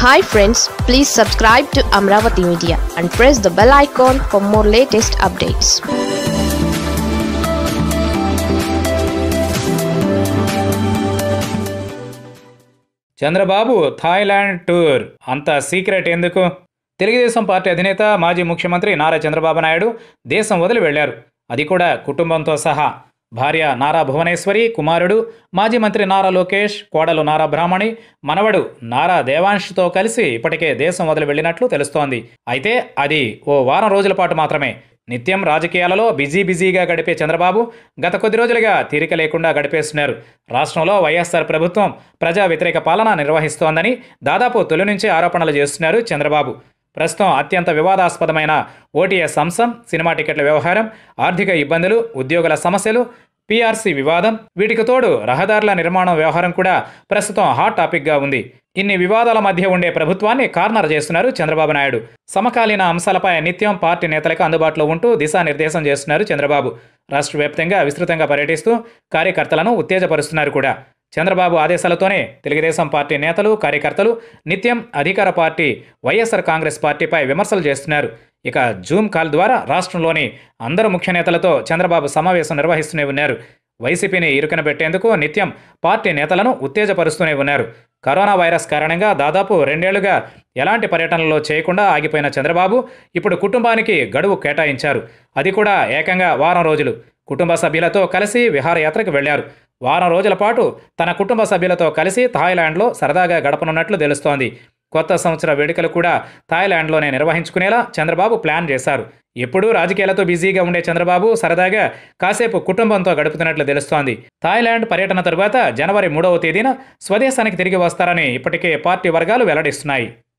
hi friends please subscribe to Amaravati media and press the bell icon for more latest updates Chandrababu Thailand tour అంత secret ఎందుకు Telugu Desam party అధినేత మాజీ ముఖ్యమంత్రి నారా చంద్రబాబు నాయుడు దేశం వదిలి వెళ్లారు అది కూడా కుటుంబంతో సహా భార్య నారా భువనేశ్వరి కుమారుడు మాజీ మంత్రి నారా లోకేష్ కోడలు నారా బ్రాహ్మణి మనవడు నారా దేవాంష్తో కలిసి ఇప్పటికే దేశం వదిలి వెళ్ళినట్లు తెలుస్తోంది అయితే అది ఓ వారం రోజుల పాటు మాత్రమే నిత్యం రాజకీయాలలో బిజీ బిజీగా గడిపే చంద్రబాబు గత కొద్ది రోజులుగా తీరిక లేకుండా గడిపేస్తున్నారు రాష్ట్రంలో వైఎస్ఆర్ ప్రభుత్వం ప్రజా వ్యతిరేక పాలన నిర్వహిస్తోందని దాదాపు తొలి నుంచే ఆరోపణలు చేస్తున్నారు చంద్రబాబు ప్రస్తుతం అత్యంత వివాదాస్పదమైన ఓటీఎస్ అంశం సినిమా టికెట్ల వ్యవహారం ఆర్థిక ఇబ్బందులు ఉద్యోగుల సమస్యలు పీఆర్సీ వివాదం వీటికి తోడు రహదారుల నిర్మాణం వ్యవహారం కూడా ప్రస్తుతం హాట్ టాపిక్గా ఉంది ఇన్ని వివాదాల మధ్య ఉండే ప్రభుత్వాన్ని కార్నర్ చేస్తున్నారు చంద్రబాబు నాయుడు సమకాలీన అంశాలపై నిత్యం పార్టీ నేతలకు అందుబాటులో ఉంటూ దిశానిర్దేశం చేస్తున్నారు చంద్రబాబు రాష్ట్ర వ్యాప్తంగా విస్తృతంగా పర్యటిస్తూ కార్యకర్తలను ఉత్తేజపరుస్తున్నారు కూడా చంద్రబాబు ఆదేశాలతోనే తెలుగుదేశం పార్టీ నేతలు కార్యకర్తలు నిత్యం అధికార పార్టీ వైఎస్ఆర్ కాంగ్రెస్ పార్టీపై విమర్శలు చేస్తున్నారు ఇక జూమ్ కాల్ ద్వారా రాష్ట్రంలోని అందరు ముఖ్య నేతలతో చంద్రబాబు సమావేశం నిర్వహిస్తూనే ఉన్నారు వైసీపీని ఇరుకన పెట్టేందుకు నిత్యం పార్టీ నేతలను ఉత్తేజపరుస్తూనే ఉన్నారు కరోనా వైరస్ కారణంగా దాదాపు రెండేళ్లుగా ఎలాంటి పర్యటనలో చేయకుండా ఆగిపోయిన చంద్రబాబు ఇప్పుడు కుటుంబానికి గడువు కేటాయించారు అది కూడా ఏకంగా వారం రోజులు కుటుంబ సభ్యులతో కలిసి విహారయాత్రకు వెళ్లారు వారం రోజుల పాటు తన కుటుంబ సభ్యులతో కలిసి థాయిలాండ్లో సరదాగా గడపనున్నట్లు తెలుస్తోంది కొత్త సంవత్సర వేడుకలు కూడా థాయిలాండ్లోనే నిర్వహించుకునేలా చంద్రబాబు ప్లాన్ చేశారు ఎప్పుడూ రాజకీయాలతో బిజీగా ఉండే చంద్రబాబు సరదాగా కాసేపు కుటుంబంతో గడుపుతున్నట్లు తెలుస్తోంది థాయిలాండ్ పర్యటన తరువాత జనవరి మూడవ తేదీన స్వదేశానికి తిరిగి వస్తారని ఇప్పటికే పార్టీ వర్గాలు వెల్లడిస్తున్నాయి